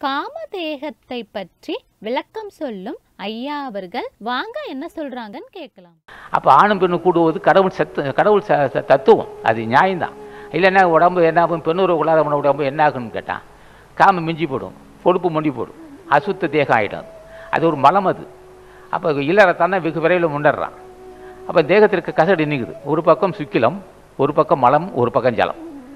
காமதேகத்தை பற்றி விளக்கம் சொல்லும் ஐயா அவர்கள் வாங்க என்ன சொல்றாங்கன்னு கேட்கலாம் அப்போ ஆணும் பெண்ணும் கூடுவது கடவுள் சத்து கடவுள் ச ச- தத்துவம் அது நியாயம்தான் இல்லைன்னா உடம்பு என்ன ஆகும் பெண்ணுறவு கொள்ளாத உடம்பு என்ன ஆகுன்னு கேட்டான் காமம் மிஞ்சி போடும் பொறுப்பு மொண்டி போடும் அசுத்த தேகம் ஆகிடும் அது ஒரு மலம் அது அப்போ இல்லறத்தானே வெகு விரைவில் முன்னேறான் அப்போ தேகத்திற்கு கசடு நிற்குது ஒரு பக்கம் சுக்கிலம் ஒரு பக்கம் மலம் ஒரு பக்கம் ஜலம்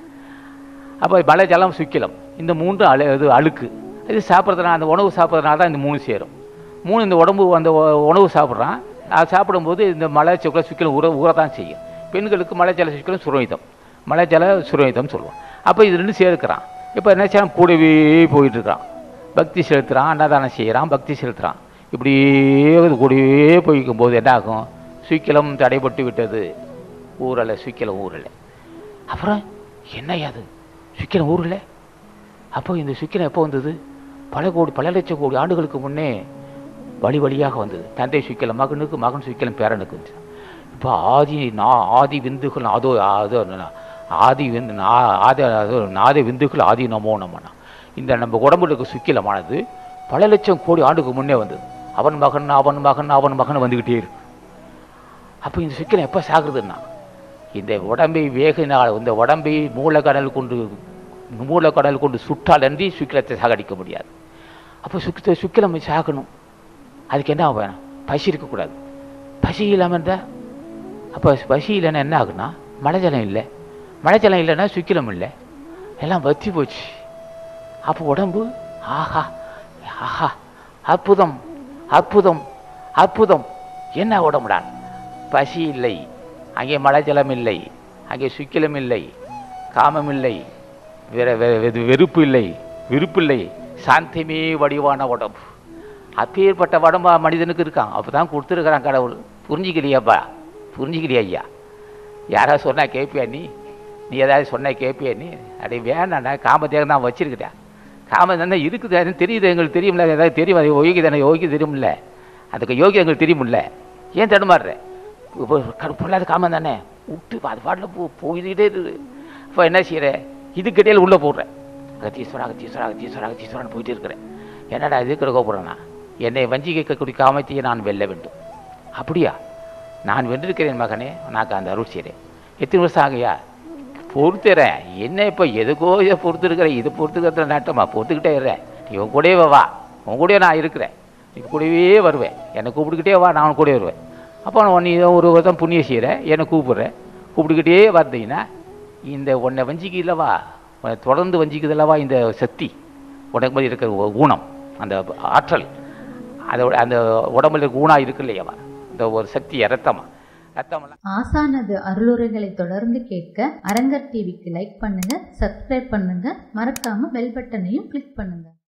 அப்போ மலை ஜலம் சுக்கிலம் இந்த மூன்று அழு இது அழுக்கு இது சாப்பிட்றதுனால அந்த உணவு சாப்பிட்றதுனால தான் இந்த மூணு சேரும் மூணு இந்த உடம்பு அந்த உ- உணவு சாப்பிட்றான் அது சாப்பிடும்போது இந்த மலை சுக்கல சுக்கிலம் ஊற ஊற தான் செய்யும் பெண்களுக்கு மலை ஜல சுக்கிலம் சுரோகிதம் மலை ஜல சுரோகிதம் சொல்லுவோம் அப்போ இது ரெண்டு சேர்க்கிறான் இப்போ என்ன செய்யறான் கூடவே போயிட்டு இருக்கான் பக்தி செலுத்துறான் அன்னதானம் செய்கிறான் பக்தி செலுத்துறான் இப்படியே இது கூடவே போய்க்கும் போது என்ன ஆகும் சுக்கிலம் தடைப்பட்டு விட்டது ஊரலை சுக்கிலம் ஊரலை அப்புறம் என்னய்யா அது சுக்கிரம் ஊரில் அப்போ இந்த சுக்கிரம் எப்போ வந்தது பல கோடி பல லட்சம் கோடி ஆண்டுகளுக்கு முன்னே வழி வழியாக வந்தது தந்தை சுக்கிலம் மகனுக்கு மகன் சுக்கிலம் பேரனுக்கு வந்துச்சு. இப்போ ஆதி நா ஆதி விந்துகள் அதோ அதோ ந- ஆதி விந்து நா- ஆதி அதோ நாத விந்துகள் ஆதி நமோ நமனா இந்த நம்ம உடம்புல இருக்க சுக்கிலமானது பல லட்சம் கோடி ஆண்டுக்கு முன்னே வந்தது அவன் மகன் அவன் மகன் அவன் மகன் வந்துக்கிட்டே இருக்கு அப்போ இந்த சுக்கிலம் எப்போ சாகுறதுன்னா இந்த உடம்பை வேகினால் இந்த உடம்பை மூலக்கடல் கொண்டு மூலக்கடல் கொண்டு சுட்டால் அன்றி சுக்கிலத்தை சாகடிக்க முடியாது அப்போ சுக்கில சுக்கிலம் சாகணும் அதுக்கு என்ன வேணும் பசி இருக்கக்கூடாது பசி இல்லாமல் இருந்தால் அப்போ பசி இல்லைன்னா என்ன ஆகுனா மழைஜலம் இல்லை மழைஜலம் இல்லைன்னா சுக்கிலம் இல்லை எல்லாம் வத்தி போச்சு அப்போ உடம்பு ஆஹா ஆஹா அற்புதம் அற்புதம் அற்புதம் என்ன உடம்புடா பசி இல்லை அங்கே மழைஜலம் இல்லை அங்கே சுக்கிலம் இல்லை காமம் இல்லை வேற வேற வெது- வெறுப்பு இல்லை விருப்பு இல்லை சாந்தமே வடிவான உடம்பு அப்பேற்பட்ட உடம்பா மனிதனுக்கு இருக்கான் அப்போ தான் கொடுத்துருக்குறான் கடவுள் புரிஞ்சிக்கலையாப்பா புரிஞ்சிக்கலையா ஐயா யாராவது சொன்னா கேட்பியா நீ நீ ஏதாவது சொன்னா கேட்பியா நீ அடே வேணாண்டா காமதேகம் தான் வச்சிருக்கிட்டா காமம் தான் இருக்குது அது தெரியுது எங்களுக்கு தெரியும்ல ஏதாவது தெரியும் அது யோகி தானே யோகி தெரியும்ல அதுக்கு யோகி எங்களுக்கு தெரியும்ல ஏன் தடுமாறுற இப்போ க- பொல்லாத காமம் தானே விட்டு அது பாட்டில் போ போயிட்டே இருக்கு இப்போ என்ன செய்கிற இதுக்கிட்டே உள்ளே போடுறேன் அகத்தீஸ்வரா அகத்தீஸ்வரா அகத்தீஸ்வரா அகத்தீஸ்வரன் போயிட்டு இருக்கிறேன் என்னடா இதுக்கிற கோபுறேன்னா என்னை வஞ்சிக்கக்கூடிய காமத்தையே நான் வெல்ல வேண்டும் அப்படியா நான் வென்றிருக்கிறேன் மகனே நான் அந்த அருள் செய்கிறேன் எத்தனை வருஷம் ஆகையா பொறுத்துறேன் என்ன இப்போ எதுக்கோ இதை பொறுத்து இருக்கிறேன் இதை பொறுத்துக்கிறதுல நாட்டமா பொறுத்துக்கிட்டே இருறேன் நீ உன் கூடவே வா உன் கூடவே நான் இருக்கிறேன் நீ கூடவே வருவேன் என்னை கூப்பிட்டுக்கிட்டே வா நான் உன் கூடவே வருவேன் அப்போ நான் நீ ஒரு வருஷம் புண்ணியம் செய்கிற என்னை கூப்பிடுறேன் கூப்பிட்டுக்கிட்டே வந்தீங்கன்னா இந்த உன்னை வஞ்சிக்கலவா உன்னை தொடர்ந்து வஞ்சிக்குதுல்லவா இந்த சக்தி உனக்கு மாதிரி இருக்கிற ஒரு ஊனம் அந்த ஆற்றல் அதோட அந்த உடம்புல இருக்க ஊனா இருக்கு இல்லையாவா இந்த ஒரு சக்தி ரத்தமா ரத்தமெல்லாம் ஆசானது அருளுரைகளை தொடர்ந்து கேட்க அரங்கர் டிவிக்கு லைக் பண்ணுங்க சப்ஸ்கிரைப் பண்ணுங்க மறக்காம பெல் பட்டனையும் கிளிக் பண்ணுங்க